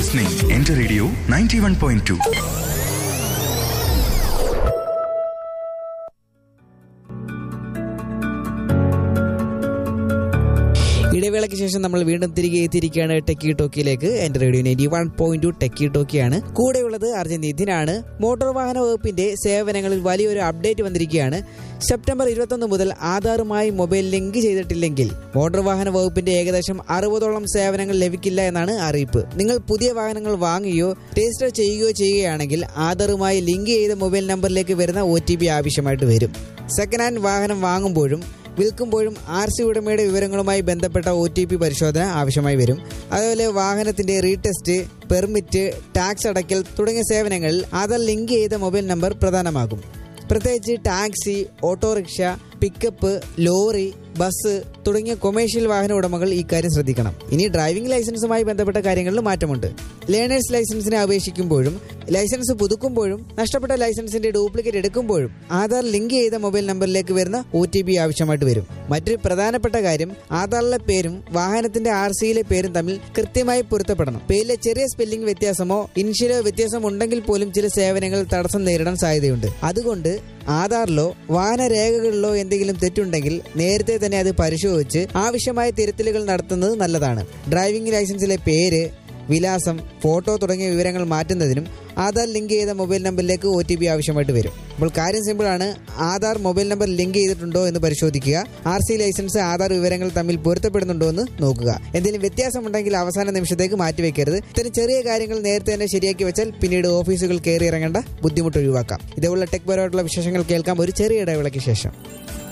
listening Enter Radio 91.2. ഇടവേളയ്ക്ക് ശേഷം നമ്മൾ വീണ്ടും തിരികെ എത്തിയിരിക്കുകയാണ് ടെക്കി ടോക്കിയിലേക്ക് എന്റെ radio ninety one point two techie ടോക്കിയാണ് കൂടെയുള്ളത് അർജുൻ നിധിനാണ് മോട്ടോർ വാഹന വകുപ്പിന്റെ സേവനങ്ങളിൽ വലിയൊരു അപ്ഡേറ്റ് വന്നിരിക്കുകയാണ് സെപ്റ്റംബർ ഇരുപത്തൊന്ന് മുതൽ ആധാറുമായി മൊബൈൽ ലിങ്ക് ചെയ്തിട്ടില്ലെങ്കിൽ മോട്ടോർ വാഹന വകുപ്പിന്റെ ഏകദേശം അറുപതോളം സേവനങ്ങൾ ലഭിക്കില്ല എന്നാണ് അറിയിപ്പ് നിങ്ങൾ പുതിയ വാഹനങ്ങൾ വാങ്ങുകയോ രജിസ്റ്റർ ചെയ്യുകയോ ചെയ്യുകയാണെങ്കിൽ ആധാറുമായി ലിങ്ക് ചെയ്ത മൊബൈൽ നമ്പറിലേക്ക് വരുന്ന ഒ ആവശ്യമായിട്ട് വരും സെക്കൻഡ് ഹാൻഡ് വാഹനം വാങ്ങുമ്പോഴും വിൽക്കുമ്പോഴും ആർ സി ഉടമയുടെ വിവരങ്ങളുമായി ബന്ധപ്പെട്ട ഒ ടി പി പരിശോധന ആവശ്യമായി വരും അതുപോലെ വാഹനത്തിന്റെ റീടെസ്റ്റ് പെർമിറ്റ് ടാക്സ് അടയ്ക്കൽ തുടങ്ങിയ സേവനങ്ങളിൽ ആധാർ ലിങ്ക് ചെയ്ത മൊബൈൽ നമ്പർ പ്രധാനമാകും പ്രത്യേകിച്ച് taxi autorickshaw pickup lorry bus തുടങ്ങിയ കൊമേഴ്ഷ്യൽ വാഹന ഉടമകൾ ഇക്കാര്യം ശ്രദ്ധിക്കണം ഇനി ഡ്രൈവിംഗ് ലൈസൻസുമായി ബന്ധപ്പെട്ട കാര്യങ്ങളിൽ മാറ്റമുണ്ട് ലേണേഴ്സ് ലൈസൻസിനെ അപേക്ഷിക്കുമ്പോഴും ലൈസൻസ് പുതുക്കുമ്പോഴും നഷ്ടപ്പെട്ട ലൈസൻസിന്റെ ഡ്യൂപ്ലിക്കേറ്റ് എടുക്കുമ്പോഴും ആധാർ ലിങ്ക് ചെയ്ത മൊബൈൽ നമ്പറിലേക്ക് വരുന്ന ഒ ടി പി ആവശ്യമായിട്ട് വരും മറ്റൊരു പ്രധാനപ്പെട്ട കാര്യം ആധാറിലെ പേരും വാഹനത്തിന്റെ ആർ സിയിലെ പേരും തമ്മിൽ കൃത്യമായി പൊരുത്തപ്പെടണം പേരിലെ ചെറിയ സ്പെല്ലിംഗ് വ്യത്യാസമോ ഇൻഷ്യലോ വ്യത്യാസം ഉണ്ടെങ്കിൽ പോലും ചില സേവനങ്ങൾ തടസ്സം നേരിടാൻ സാധ്യതയുണ്ട് അതുകൊണ്ട് ആധാറിലോ വാഹന രേഖകളിലോ എന്തെങ്കിലും തെറ്റുണ്ടെങ്കിൽ നേരത്തെ തന്നെ അത് പരിശോധിച്ച് ആവശ്യമായ തിരുത്തലുകൾ നടത്തുന്നത് നല്ലതാണ് ഡ്രൈവിംഗ് ലൈസൻസിലെ പേര് വിലാസം ഫോട്ടോ തുടങ്ങിയ വിവരങ്ങൾ മാറ്റുന്നതിനും ആധാർ ലിങ്ക് ചെയ്ത മൊബൈൽ നമ്പറിലേക്ക് ഒ ടി പി ആവശ്യമായിട്ട് വരും അപ്പോൾ കാര്യം സിമ്പിളാണ് ആധാർ മൊബൈൽ നമ്പർ ലിങ്ക് ചെയ്തിട്ടുണ്ടോ എന്ന് പരിശോധിക്കുക ആർ സി ലൈസൻസ് ആധാർ വിവരങ്ങൾ തമ്മിൽ പൊരുത്തപ്പെടുന്നുണ്ടോ എന്ന് നോക്കുക എന്തെങ്കിലും വ്യത്യാസമുണ്ടെങ്കിൽ അവസാന നിമിഷത്തേക്ക് മാറ്റിവെക്കരുത് ഇത്തരം ചെറിയ കാര്യങ്ങൾ നേരത്തെ തന്നെ ശരിയാക്കി വെച്ചാൽ പിന്നീട് ഓഫീസുകൾ കയറി ഇറങ്ങേണ്ട ബുദ്ധിമുട്ട് ഒഴിവാക്കാം ഇതേപോലുള്ള ടെക് പരമായിട്ടുള്ള വിശേഷങ്ങൾ കേൾക്കാം ഒരു ചെറിയ ഇടവേളയ്ക്ക് ശേഷം